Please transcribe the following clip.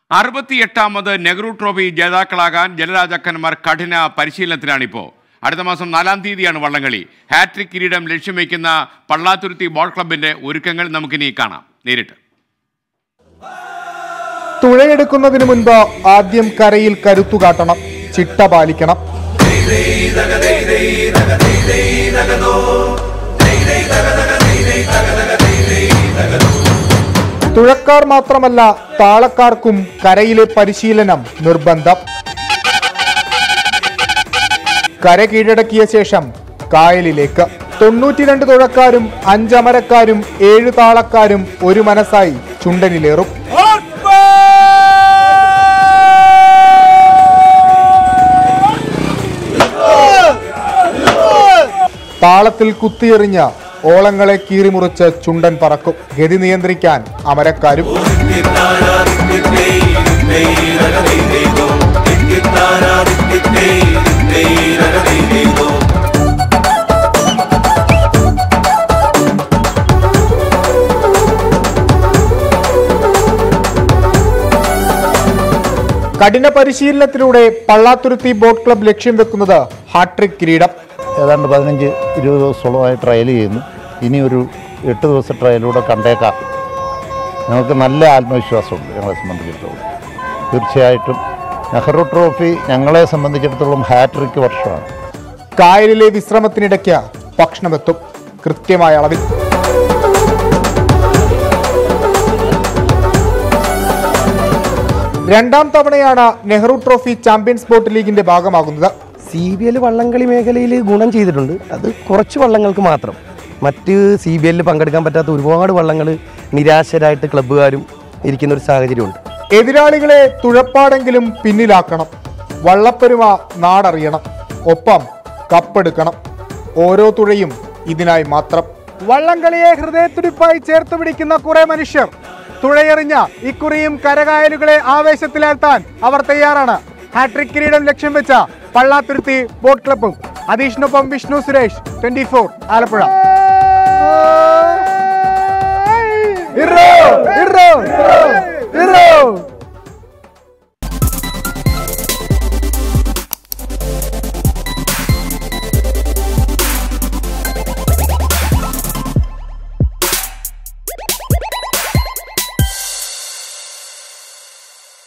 അറുപത്തിയെട്ടാമത് Nehru trophy ജേതാക്കളാകാൻ ജലരാജാക്കന്മാർ കഠിന പരിശീലനത്തിലാണിപ്പോൾ അടുത്ത മാസം നാലാം തീയതിയാണ് വള്ളംകളി ഹാട്രിക് കിരീടം ലക്ഷ്യം വയ്ക്കുന്ന പള്ളാത്തുരുത്തി ബോൾ ക്ലബിന്റെ ഒരുക്കങ്ങൾ നമുക്കിനി കാണാം നേരിട്ട് തുഴയെടുക്കുന്നതിന് മുൻപ് ആദ്യം കരയിൽ കരുത്തു കാട്ടണം ചിട്ട പാലിക്കണം തുഴക്കാർ മാത്രമല്ല താളക്കാർക്കും കരയിലെ പരിശീലനം നിർബന്ധം കര കീഴടക്കിയ ശേഷം കായലിലേക്ക് തൊണ്ണൂറ്റിരണ്ട് തുഴക്കാരും അഞ്ചമരക്കാരും ഏഴ് താളക്കാരും ഒരു മനസ്സായി ചുണ്ടനിലേറും താളത്തിൽ കുത്തിയെറിഞ്ഞ ഓളങ്ങളെ കീറിമുറിച്ച് ചുണ്ടൻ പറക്കും ഗതി നിയന്ത്രിക്കാൻ അമരക്കാരും കഠിന പരിശീലനത്തിലൂടെ പള്ളാത്തുരുത്തി ബോട്ട് ക്ലബ് ലക്ഷ്യം വെക്കുന്നത് ഹാട്രിക് കിരീടം ഏതാണ്ട് പതിനഞ്ച് ഇരുപത് ദിവസത്തോളമായി ട്രയൽ ചെയ്യുന്നു ഇനി ഒരു എട്ട് ദിവസത്തെ ട്രയലൂടെ കണ്ടേക്കാം ഞങ്ങൾക്ക് നല്ല ആത്മവിശ്വാസമുണ്ട് ഞങ്ങളെ സംബന്ധിച്ചിടത്തോളം തീർച്ചയായിട്ടും നെഹ്റു ട്രോഫി ഞങ്ങളെ സംബന്ധിച്ചിടത്തോളം ഹാട്രിക് വർഷമാണ് കായലിലെ വിശ്രമത്തിനിടയ്ക്ക് ഭക്ഷണമെത്തും കൃത്യമായ അളവിൽ രണ്ടാം തവണയാണ് നെഹ്റു ട്രോഫി ചാമ്പ്യൻസ് ബോട്ട് ലീഗിന്റെ ഭാഗമാകുന്നത് സി ബി എൽ വള്ളംകളി മേഖലയിൽ ഗുണം ചെയ്തിട്ടുണ്ട് അത് കുറച്ച് വള്ളങ്ങൾക്ക് മാത്രം മറ്റ് സി ബി എല്ലിൽ പങ്കെടുക്കാൻ പറ്റാത്ത ഒരുപാട് വള്ളങ്ങൾ നിരാശരായിട്ട് ക്ലബ്ബുകാരും ഇരിക്കുന്ന ഒരു സാഹചര്യമുണ്ട് എതിരാളികളെ തുഴപ്പാടെങ്കിലും പിന്നിലാക്കണം വള്ളപ്പെരുമ നാടറിയണം ഒപ്പം കപ്പെടുക്കണം ഓരോ തുഴയും ഇതിനായി മാത്രം വള്ളംകളിയെ ഹൃദയത്തുടിപ്പായി ചേർത്ത് പിടിക്കുന്ന കുറെ മനുഷ്യർ തുഴയെറിഞ്ഞ ഇക്കുറിയും കരകായലുകളെ ആവേശത്തിലാഴ്ത്താൻ അവർ തയ്യാറാണ് ഹാട്രിക് കിരീടം ലക്ഷ്യം വെച്ച പള്ളാത്തുരുത്തി ബോട്ട് ക്ലബും അതീഷിനൊപ്പം വിഷ്ണു സുരേഷ് ട്വന്റി ഫോർ ആലപ്പുഴ ഇറോ ഇറോ ഇറോ